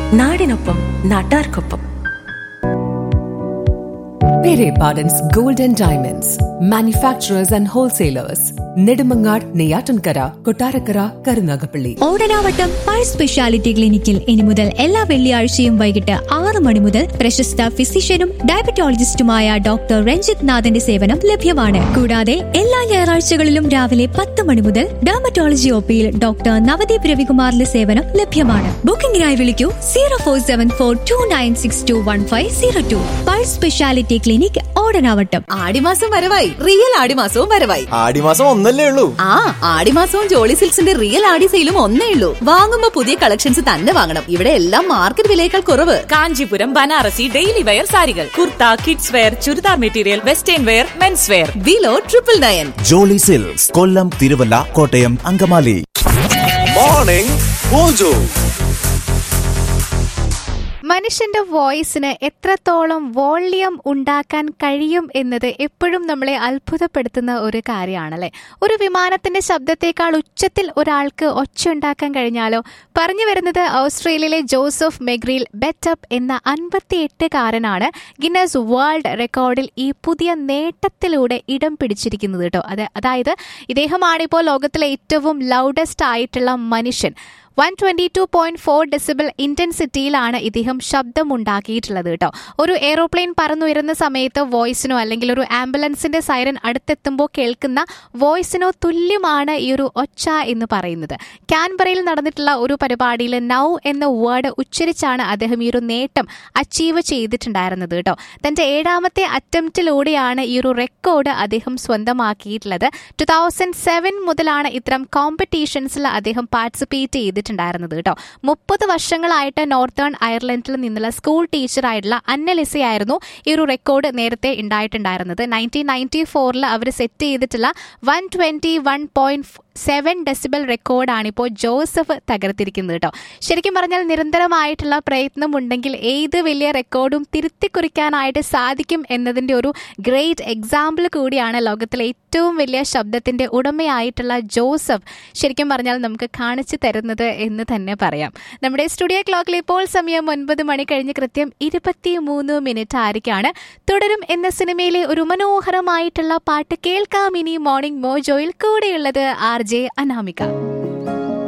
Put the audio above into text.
നാടിനൊപ്പം നാട്ടാർക്കൊപ്പം Pere Pardon's Gold and Diamonds, manufacturers and wholesalers, Nedumangad, Neyatankara, Kotarakara, Karunagapalli. Odanavattom Pai speciality ക്ലിനിക്കിൽ ഇനി മുതൽ എല്ലാ വെള്ളിയാഴ്ചയും വൈകിട്ട് ആറ് മണി മുതൽ പ്രശസ്ത ഫിസിഷ്യനും ഡയബറ്റോളജിസ്റ്റുമായ ഡോക്ടർ രഞ്ജിത് നാഥന്റെ സേവനം ലഭ്യമാണ് കൂടാതെ എല്ലാ ഞായറാഴ്ചകളിലും രാവിലെ പത്ത് മണി മുതൽ ഡെർമറ്റോളജി ഒപിയിൽ ഡോക്ടർ നവദീപ് രവികുമാറിന്റെ സേവനം ലഭ്യമാണ് ബുക്കിംഗിനായി വിളിക്കൂ zero four seven four two nine six two one five zero two Pai speciality clinic Odanavattom ആടിമാസം വരവായി റിയൽ ആടിമാസവും വരവായി ആടിമാസം ഒന്നല്ലേ ഉള്ളൂ ആ ആടിമാസവും ജോളി സിൽക്സിന്റെ റിയൽ ആടി സെയിലും ഒന്നേ ഉള്ളൂ വാങ്ങുമ്പോ പുതിയ കളക്ഷൻസ് തന്നെ വാങ്ങണം ഇവിടെ എല്ലാം മാർക്കറ്റ് വിലയേക്കാൾ കുറവ് കാഞ്ചീപുരം ബനാറസി ഡെയിലി വെയർ സാരികൾ kurta kids wear churidar material western wear men's wear below triple nine Jolly Silks Kollam Thiruvalla Kottayam Angamaly morning mojo മനുഷ്യന്റെ വോയിസിന് എത്രത്തോളം വോള്യം ഉണ്ടാക്കാൻ കഴിയും എന്നത് എപ്പോഴും നമ്മളെ അത്ഭുതപ്പെടുത്തുന്ന ഒരു കാര്യമാണല്ലേ ഒരു വിമാനത്തിന്റെ ശബ്ദത്തേക്കാൾ ഉച്ചത്തിൽ ഒരാൾക്ക് ഒച്ച ഉണ്ടാക്കാൻ കഴിഞ്ഞാലോ പറഞ്ഞു വരുന്നത് ഓസ്ട്രേലിയയിലെ ജോസഫ് മെഗ്രിൽ ബെറ്റപ്പ് എന്ന അൻപത്തിയെട്ടുകാരനാണ് ഗിന്നസ് വേൾഡ് റെക്കോർഡിൽ ഈ പുതിയ നേട്ടത്തിലൂടെ ഇടം പിടിച്ചിരിക്കുന്നത് കേട്ടോ അത് അതായത് ഇദ്ദേഹമാണിപ്പോൾ ലോകത്തിലെ ഏറ്റവും ലൗഡസ്റ്റ് ആയിട്ടുള്ള മനുഷ്യൻ one twenty two point four decibel ഇന്റൻസിറ്റിയിലാണ് ഇദ്ദേഹം ശബ്ദമുണ്ടാക്കിയിട്ടുള്ളത് കേട്ടോ ഒരു എയ്റോപ്ലെയിൻ പറന്നുയരുന്ന സമയത്ത് വോയിസിനോ അല്ലെങ്കിൽ ഒരു ആംബുലൻസിന്റെ സൈറൻ അടുത്തെത്തുമ്പോൾ കേൾക്കുന്ന വോയിസിനോ തുല്യമാണ് ഈ ഒരു ഒച്ച എന്ന് പറയുന്നത് കാൻബറയിൽ നടന്നിട്ടുള്ള ഒരു പരിപാടിയിൽ നൗ എന്ന വേർഡ് ഉച്ചരിച്ചാണ് അദ്ദേഹം ഈ ഒരു നേട്ടം അച്ചീവ് ചെയ്തിട്ടുണ്ടായിരുന്നത് കേട്ടോ തന്റെ ഏഴാമത്തെ അറ്റംപ്റ്റിലൂടെയാണ് ഈ ഒരു റെക്കോർഡ് അദ്ദേഹം സ്വന്തമാക്കിയിട്ടുള്ളത് ടു തൗസൻഡ് സെവൻ മുതലാണ് ഇത്തരം കോമ്പറ്റീഷൻസിൽ അദ്ദേഹം പാർട്ടിസിപ്പേറ്റ് ചെയ്തിട്ടുണ്ടായിരുന്നത് കേട്ടോ മുപ്പത് വർഷങ്ങളായിട്ട് നോർത്തേൺ അയർലൻഡിൽ നിന്നുള്ള സ്കൂൾ ടീച്ചറായിട്ടുള്ള അന്നലിസയായിരുന്നു ഈ ഒരു റെക്കോർഡ് നേരത്തെ ഉണ്ടായിട്ടുണ്ടായിരുന്നത് നയൻറ്റീൻ നയൻറ്റി ഫോറിൽ അവർ സെറ്റ് ചെയ്തിട്ടുള്ള one twenty one point seven decibel റെക്കോർഡാണ് ഇപ്പോൾ ജോസഫ് തകർത്തിരിക്കുന്നത് കേട്ടോ ശരിക്കും പറഞ്ഞാൽ നിരന്തരമായിട്ടുള്ള പ്രയത്നം ഉണ്ടെങ്കിൽ ഏത് വലിയ റെക്കോർഡും തിരുത്തി കുറിക്കാനായിട്ട് സാധിക്കും എന്നതിൻ്റെ ഒരു ഗ്രേറ്റ് എക്സാമ്പിൾ കൂടിയാണ് ലോകത്തിലെ ഏറ്റവും വലിയ ശബ്ദത്തിൻ്റെ ഉടമയായിട്ടുള്ള ജോസഫ് ശരിക്കും പറഞ്ഞാൽ നമുക്ക് കാണിച്ചു തരുന്നത് എന്ന് തന്നെ പറയാം നമ്മുടെ സ്റ്റുഡിയോ ക്ലോക്കിൽ ഇപ്പോൾ സമയം ഒൻപത് മണി കഴിഞ്ഞ് കൃത്യം ഇരുപത്തി മൂന്ന് മിനിറ്റ് ആയിരിക്കാണ് തുടരും എന്ന സിനിമയിലെ ഒരു മനോഹരമായിട്ടുള്ള പാട്ട് കേൾക്കാം ഇനി മോർണിംഗ് മോജോയിൽ കൂടെയുള്ളത് ആർ ജെ അനാമിക